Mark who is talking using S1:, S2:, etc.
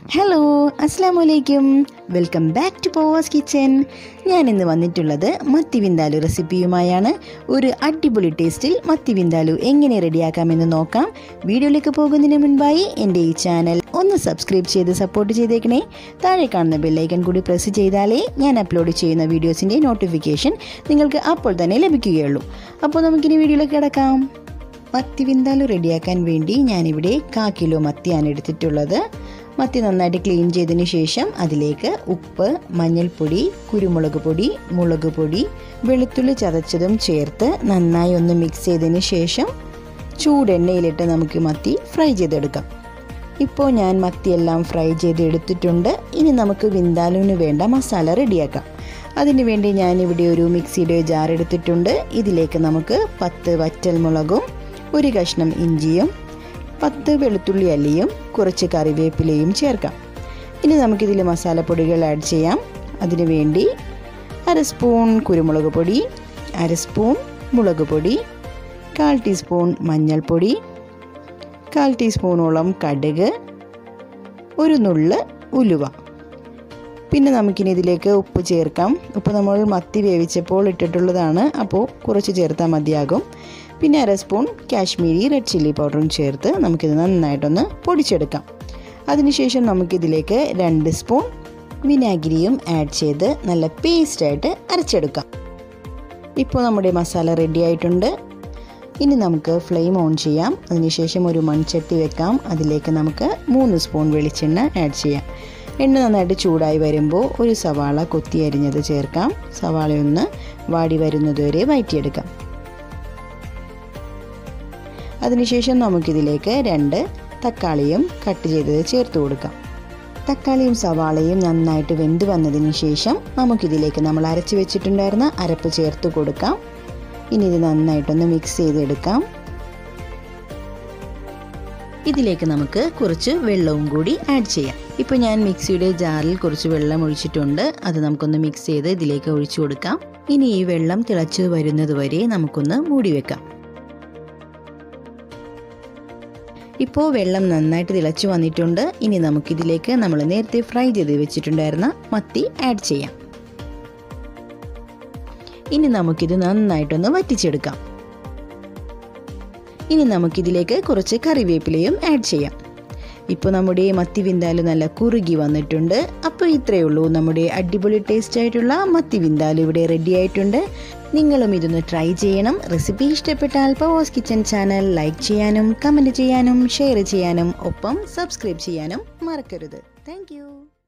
S1: hello അസ്സാം വലൈക്കും welcome back to പോവാസ് കിച്ചൻ ഞാൻ ഇന്ന് വന്നിട്ടുള്ളത് മത്തി വിന്താലു റെസിപ്പിയുമായാണ് ഒരു അടിപൊളി ടേസ്റ്റിൽ മത്തി വിന്താലു എങ്ങനെ റെഡിയാക്കാമെന്ന് നോക്കാം വീഡിയോയിലേക്ക് പോകുന്നതിന് മുൻപായി എൻ്റെ ഈ ചാനൽ ഒന്ന് സബ്സ്ക്രൈബ് ചെയ്ത് സപ്പോർട്ട് ചെയ്തേക്കണേ താഴെ കാണുന്ന ബെല്ലൈക്കൺ കൂടി പ്രസ് ചെയ്താലേ ഞാൻ അപ്ലോഡ് ചെയ്യുന്ന വീഡിയോസിൻ്റെ നോട്ടിഫിക്കേഷൻ നിങ്ങൾക്ക് അപ്പോൾ തന്നെ ലഭിക്കുകയുള്ളൂ അപ്പോൾ നമുക്കിനി വീഡിയോയിലേക്ക് കിടക്കാം മത്തി വിന്താലു റെഡിയാക്കാൻ വേണ്ടി ഞാനിവിടെ കാ കിലോ മത്തിയാണ് എടുത്തിട്ടുള്ളത് മത്തി നന്നായിട്ട് ക്ലീൻ ചെയ്തതിന് ശേഷം അതിലേക്ക് ഉപ്പ് മഞ്ഞൾപ്പൊടി കുരുമുളക് പൊടി മുളക് പൊടി വെളുത്തുള്ളി ചതച്ചതും ചേർത്ത് നന്നായി ഒന്ന് മിക്സ് ചെയ്തതിന് ശേഷം ചൂടെണ്ണയിലിട്ട് നമുക്ക് മത്തി ഫ്രൈ ചെയ്തെടുക്കാം ഇപ്പോൾ ഞാൻ മത്തിയെല്ലാം ഫ്രൈ ചെയ്ത് എടുത്തിട്ടുണ്ട് ഇനി നമുക്ക് വിന്താലുവിന് വേണ്ട മസാല റെഡിയാക്കാം അതിന് വേണ്ടി ഞാനിവിടെ ഒരു മിക്സിയുടെ ജാർ എടുത്തിട്ടുണ്ട് ഇതിലേക്ക് നമുക്ക് പത്ത് വറ്റൽ മുളകും ഒരു കഷ്ണം ഇഞ്ചിയും പത്ത് വെളുത്തുള്ളി അല്ലിയും കുറച്ച് കറിവേപ്പിലയും ചേർക്കാം ഇനി നമുക്കിതിൽ മസാലപ്പൊടികൾ ആഡ് ചെയ്യാം അതിനു വേണ്ടി അര സ്പൂൺ കുരുമുളക് പൊടി അര സ്പൂൺ മുളക് പൊടി കാൽ ടീസ്പൂൺ മഞ്ഞൾപ്പൊടി കാൽ ടീസ്പൂണോളം കടുക് ഒരു നുള്ള് ഉലുവ പിന്നെ നമുക്കിനി ഇതിലേക്ക് ഉപ്പ് ചേർക്കാം ഉപ്പ് നമ്മൾ മത്തി വേവിച്ചപ്പോൾ ഇട്ടിട്ടുള്ളതാണ് അപ്പോൾ കുറച്ച് ചേർത്താൽ മതിയാകും പിന്നെ അര സ്പൂൺ കാശ്മീരി റെഡ് ചില്ലി പൗഡറും ചേർത്ത് നമുക്കിത് നന്നായിട്ടൊന്ന് പൊടിച്ചെടുക്കാം അതിനുശേഷം നമുക്കിതിലേക്ക് രണ്ട് സ്പൂൺ വിനാഗിരിയും ആഡ് ചെയ്ത് നല്ല പേസ്റ്റായിട്ട് അരച്ചെടുക്കാം ഇപ്പോൾ നമ്മുടെ മസാല റെഡി ആയിട്ടുണ്ട് ഇനി നമുക്ക് ഫ്ലെയിം ഓൺ ചെയ്യാം അതിനുശേഷം ഒരു മൺചട്ടി വെക്കാം അതിലേക്ക് നമുക്ക് മൂന്ന് സ്പൂൺ വെളിച്ചെണ്ണ ആഡ് ചെയ്യാം എണ്ണ നന്നായിട്ട് ചൂടായി വരുമ്പോൾ ഒരു സവാള കൊത്തി അരിഞ്ഞത് ചേർക്കാം സവാളയൊന്ന് വാടി വരുന്നതുവരെ വയറ്റിയെടുക്കാം അതിനുശേഷം നമുക്കിതിലേക്ക് രണ്ട് തക്കാളിയും കട്ട് ചെയ്തത് ചേർത്ത് കൊടുക്കാം തക്കാളിയും സവാളയും നന്നായിട്ട് വെന്ത് വന്നതിന് ശേഷം നമുക്കിതിലേക്ക് നമ്മൾ അരച്ച് വെച്ചിട്ടുണ്ടായിരുന്ന അരപ്പ് ചേർത്ത് കൊടുക്കാം ഇനി ഇത് നന്നായിട്ടൊന്ന് മിക്സ് ചെയ്തെടുക്കാം ഇതിലേക്ക് നമുക്ക് കുറച്ച് വെള്ളവും കൂടി ആഡ് ചെയ്യാം ഇപ്പോൾ ഞാൻ മിക്സിയുടെ ജാറിൽ കുറച്ച് വെള്ളം ഒഴിച്ചിട്ടുണ്ട് അത് നമുക്കൊന്ന് മിക്സ് ചെയ്ത് ഇതിലേക്ക് ഒഴിച്ചു കൊടുക്കാം ഇനി ഈ വെള്ളം തിളച്ചു വരുന്നത് വരെ നമുക്കൊന്ന് മൂടി വെക്കാം ഇപ്പോൾ വെള്ളം നന്നായിട്ട് തിളച്ചു വന്നിട്ടുണ്ട് ഇനി നമുക്കിതിലേക്ക് നമ്മൾ നേരത്തെ ഫ്രൈ ചെയ്ത് വെച്ചിട്ടുണ്ടായിരുന്ന മത്തി ആഡ് ചെയ്യാം ഇനി നമുക്കിത് നന്നായിട്ടൊന്ന് വറ്റിച്ചെടുക്കാം ഇനി നമുക്കിതിലേക്ക് കുറച്ച് കറിവേപ്പിലയും ആഡ് ചെയ്യാം ഇപ്പോൾ നമ്മുടെ മത്തി വിന്താലു നല്ല കുറുകി വന്നിട്ടുണ്ട് അപ്പോൾ ഇത്രയേ ഉള്ളൂ നമ്മുടെ അടിപൊളി ടേസ്റ്റ് ആയിട്ടുള്ള മത്തി വിന്താലു ഇവിടെ റെഡി ആയിട്ടുണ്ട് നിങ്ങളും ഇതൊന്ന് ട്രൈ ചെയ്യണം റെസിപ്പി ഇഷ്ടപ്പെട്ടാൽ പവേഴ്സ് കിച്ചൻ ചാനൽ ലൈക്ക് ചെയ്യാനും കമൻറ്റ് ചെയ്യാനും ഷെയർ ചെയ്യാനും ഒപ്പം സബ്സ്ക്രൈബ് ചെയ്യാനും മറക്കരുത് താങ്ക്